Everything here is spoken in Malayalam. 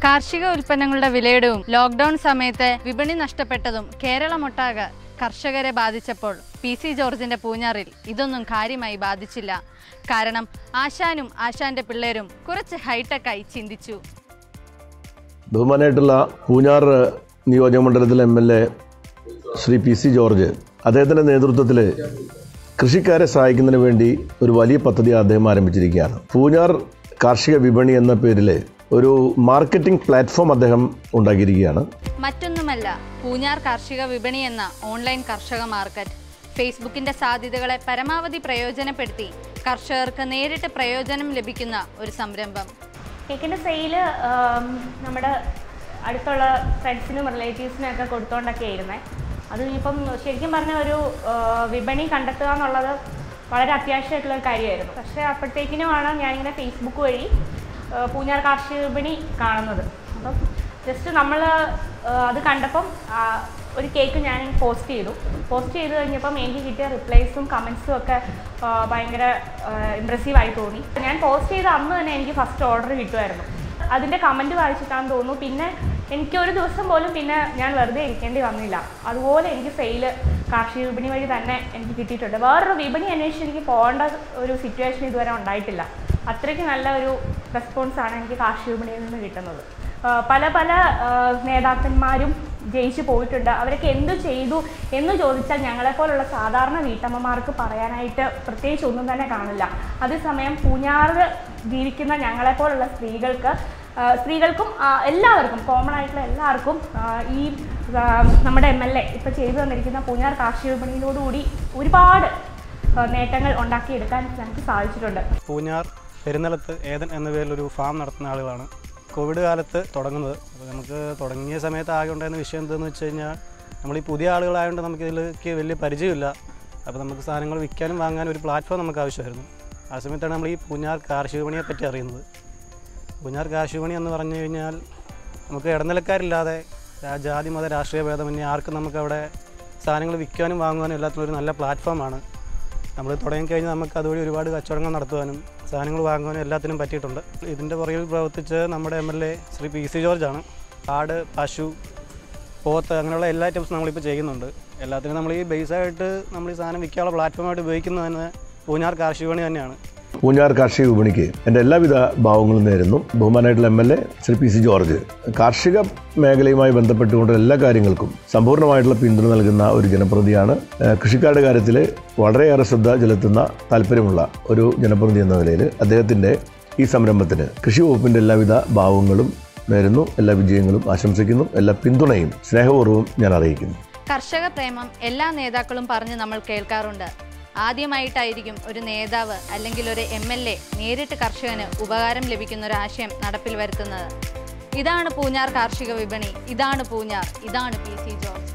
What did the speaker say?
കാർഷിക ഉൽപ്പന്നങ്ങളുടെ വിലയിടവും ലോക്ക്ഡൌൺ സമയത്ത് വിപണി നഷ്ടപ്പെട്ടതും കേരളമൊട്ടാകെ കർഷകരെ ബാധിച്ചപ്പോൾ പി സി ജോർജിന്റെ പൂഞ്ഞാറിൽ ഇതൊന്നും കാര്യമായി ബാധിച്ചില്ല കാരണം ആശാനും ആശാന്റെ പിള്ളേരും കുറച്ച് ഹൈടെക്കായി ചിന്തിച്ചു ബഹുമാനായിട്ടുള്ള പൂഞ്ഞാർ നിയോജകമണ്ഡലത്തിലെ M L A Shri P C George അദ്ദേഹത്തിൻ്റെ നേതൃത്വത്തിൽ കൃഷിക്കാരെ സഹായിക്കുന്നതിന് വേണ്ടി ഒരു വലിയ പദ്ധതി അദ്ദേഹം ആരംഭിച്ചിരിക്കുകയാണ് പൂഞ്ഞാർ കാർഷിക വിപണി എന്ന പേരിൽ ഒരു മാർക്കറ്റിംഗ് പ്ലാറ്റ്ഫോം അദ്ദേഹം ഉണ്ടാക്കിയിരിക്കുകയാണ് മറ്റൊന്നുമല്ല പൂഞ്ഞാർ കാർഷിക വിപണി എന്ന ഓൺലൈൻ കർഷക മാർക്കറ്റ് ഫേസ്ബുക്കിന്റെ സാധ്യതകളെ പരമാവധി പ്രയോജനപ്പെടുത്തി കർഷകർക്ക് നേരിട്ട് പ്രയോജനം ലഭിക്കുന്ന ഒരു സംരംഭം കേക്കിൻ്റെ സെയില് നമ്മുടെ അടുത്തുള്ള ഫ്രണ്ട്സിനും റിലേറ്റീവ്സിനും ഒക്കെ കൊടുത്തോണ്ടൊക്കെ ആയിരുന്നേ അത് ഇപ്പം ശരിക്കും പറഞ്ഞ ഒരു ആ, വിപണി കണ്ടെത്തുക എന്നുള്ളത് വളരെ അത്യാവശ്യമായിട്ടുള്ള ഒരു കാര്യമായിരുന്നു പക്ഷേ അപ്പോഴത്തേക്കിനുമാണ് ഞാനിങ്ങനെ ഫേസ്ബുക്ക് വഴി ആ, പൂഞ്ഞാർ കാർഷിക വിപണി കാണുന്നത് അപ്പം ജസ്റ്റ് നമ്മൾ അത് കണ്ടപ്പം ആ, ഒരു കേക്ക് ഞാൻ പോസ്റ്റ് ചെയ്തു പോസ്റ്റ് ചെയ്ത് കഴിഞ്ഞപ്പം എനിക്ക് കിട്ടിയ റിപ്ലൈസും കമൻസും ഒക്കെ ആ, ഭയങ്കര ഇമ്പ്രസീവായി തോന്നി ഞാൻ പോസ്റ്റ് ചെയ്ത അന്ന് തന്നെ എനിക്ക് ഫസ്റ്റ് ഓർഡർ കിട്ടുമായിരുന്നു അതിൻ്റെ കമൻറ്റ് വായിച്ചിട്ടാന്ന് തോന്നുന്നു പിന്നെ എനിക്ക് ഒരു ദിവസം പോലും പിന്നെ ഞാൻ വെറുതെ ഇരിക്കേണ്ടി വന്നില്ല അതുപോലെ എനിക്ക് സെയില് കാർഷിക വിപണി വഴി തന്നെ എനിക്ക് കിട്ടിയിട്ടുണ്ട് വേറൊരു വിപണി അന്വേഷിച്ച് എനിക്ക് പോകേണ്ട ഒരു സിറ്റുവേഷൻ ഇതുവരെ ഉണ്ടായിട്ടില്ല അത്രയ്ക്ക് നല്ല ഒരു റെസ്പോൺസാണ് എനിക്ക് കാർഷിക വിപണിയിൽ നിന്ന് കിട്ടുന്നത് ആ, പല പല ആ, നേതാക്കന്മാരും ജയിച്ചു പോയിട്ടുണ്ട് അവരൊക്കെ എന്ത് ചെയ്തു എന്ന് ചോദിച്ചാൽ ഞങ്ങളെപ്പോലുള്ള സാധാരണ വീട്ടമ്മമാർക്ക് പറയാനായിട്ട് പ്രത്യേകിച്ച് ഒന്നും തന്നെ കാണില്ല അതേസമയം പൂഞ്ഞാറ് ജീവിക്കുന്ന ഞങ്ങളെപ്പോലുള്ള സ്ത്രീകൾക്ക് ആ, സ്ത്രീകൾക്കും ആ, എല്ലാവർക്കും കോമൺ ആയിട്ടുള്ള എല്ലാവർക്കും ആ, ഈ ആ, നമ്മുടെ എം എൽ എ ഇപ്പോൾ ചെയ്തു തന്നിരിക്കുന്ന പൂഞ്ഞാർ കാർഷിക വിപണിയിലോടുകൂടി ഒരുപാട് ആ, നേട്ടങ്ങൾ ഉണ്ടാക്കിയെടുക്കാൻ ഞങ്ങൾക്ക് സാധിച്ചിട്ടുണ്ട് പൂഞ്ഞാർ പെരുന്നലത്ത് ഏതൻ എന്ന പേരിൽ ഒരു ഫാം നടത്തുന്ന ആളുകളാണ് കോവിഡ് കാലത്ത് തുടങ്ങുന്നത് അപ്പോൾ നമുക്ക് തുടങ്ങിയ സമയത്ത് ആകെ ഉണ്ടായിരുന്ന വിഷയം എന്താണെന്ന് വെച്ച് കഴിഞ്ഞാൽ നമ്മൾ ഈ പുതിയ ആളുകളായതുകൊണ്ട് നമുക്ക് ഇതിലേക്ക് വലിയ പരിചയമില്ല അപ്പോൾ നമുക്ക് സാധനങ്ങൾ വിൽക്കാനും വാങ്ങാനും ഒരു പ്ലാറ്റ്ഫോം നമുക്ക് ആവശ്യമായിരുന്നു ആ സമയത്താണ് നമ്മൾ ഈ പൂഞ്ഞാർ കാർഷിക വിപണിയെ പറ്റി അറിയുന്നത് പൂഞ്ഞാർ കാർഷിക വിപണി എന്ന് പറഞ്ഞു കഴിഞ്ഞാൽ നമുക്ക് ഇടനിലക്കാരില്ലാതെ രാ- ജാതി മത രാഷ്ട്രീയ ഭേദമന്യേ ആർക്കും നമുക്ക് അവിടെ സാധനങ്ങൾ വിൽക്കാനും വാങ്ങുവാനും എല്ലാത്തിനും ഒരു നല്ല പ്ലാറ്റ്ഫോമാണ് നമ്മൾ തുടങ്ങിക്കഴിഞ്ഞാൽ നമുക്ക് അതുവഴി ഒരുപാട് കച്ചവടങ്ങൾ നടത്തുവാനും സാധനങ്ങൾ വാങ്ങുവാനും എല്ലാത്തിനും പറ്റിയിട്ടുണ്ട് ഇതിൻ്റെ പുറകിൽ പ്രവർത്തിച്ച് നമ്മുടെ M L A Shri P C ജോർജാണ് ആട് പശു പോത്ത് അങ്ങനെയുള്ള എല്ലാ ഐറ്റംസും നമ്മളിപ്പോൾ ചെയ്യുന്നുണ്ട് എല്ലാത്തിനും നമ്മൾ ഈ ബേസായിട്ട് നമ്മൾ ഈ സാധനം വിൽക്കാനുള്ള പ്ലാറ്റ്ഫോമായിട്ട് ഉപയോഗിക്കുന്നത് തന്നെ പൂഞ്ഞാർ കാർഷിക വിപണി തന്നെയാണ് പൂഞ്ഞാർ കാർഷിക വിപണിക്ക് എൻ്റെ എല്ലാവിധ ഭാവങ്ങളും നേരുന്നു ബഹുമാനായിട്ടുള്ള M L A Shri P C George കാർഷിക മേഖലയുമായി ബന്ധപ്പെട്ടുകൊണ്ട് എല്ലാ കാര്യങ്ങൾക്കും സമ്പൂർണ്ണമായിട്ടുള്ള പിന്തുണ നൽകുന്ന ഒരു ജനപ്രതിയാണ് ഏഹ് കൃഷിക്കാരുടെ കാര്യത്തിൽ വളരെയേറെ ശ്രദ്ധ ചെലുത്തുന്ന താല്പര്യമുള്ള ഒരു ജനപ്രതി എന്ന നിലയിൽ അദ്ദേഹത്തിൻ്റെ ഈ സംരംഭത്തിന് കൃഷി വകുപ്പിൻ്റെ എല്ലാവിധ ഭാവങ്ങളും നേരുന്നു എല്ലാ വിജയങ്ങളും ആശംസിക്കുന്നു എല്ലാ പിന്തുണയും സ്നേഹപൂർവ്വം ഞാൻ അറിയിക്കുന്നു കർഷക പ്രേമം എല്ലാ നേതാക്കളും പറഞ്ഞ് നമ്മൾ കേൾക്കാറുണ്ട് ആദ്യമായിട്ടായിരിക്കും ഒരു നേതാവ് അല്ലെങ്കിൽ ഒരു എം എൽ എ നേരിട്ട് കർഷകന് ഉപകാരം ലഭിക്കുന്ന ഒരു ആശയം നടപ്പിൽ വരുത്തുന്നത് ഇതാണ് പൂഞ്ഞാർ കാർഷിക വിപണി ഇതാണ് പൂഞ്ഞാർ ഇതാണ് പി സി ജോർജ്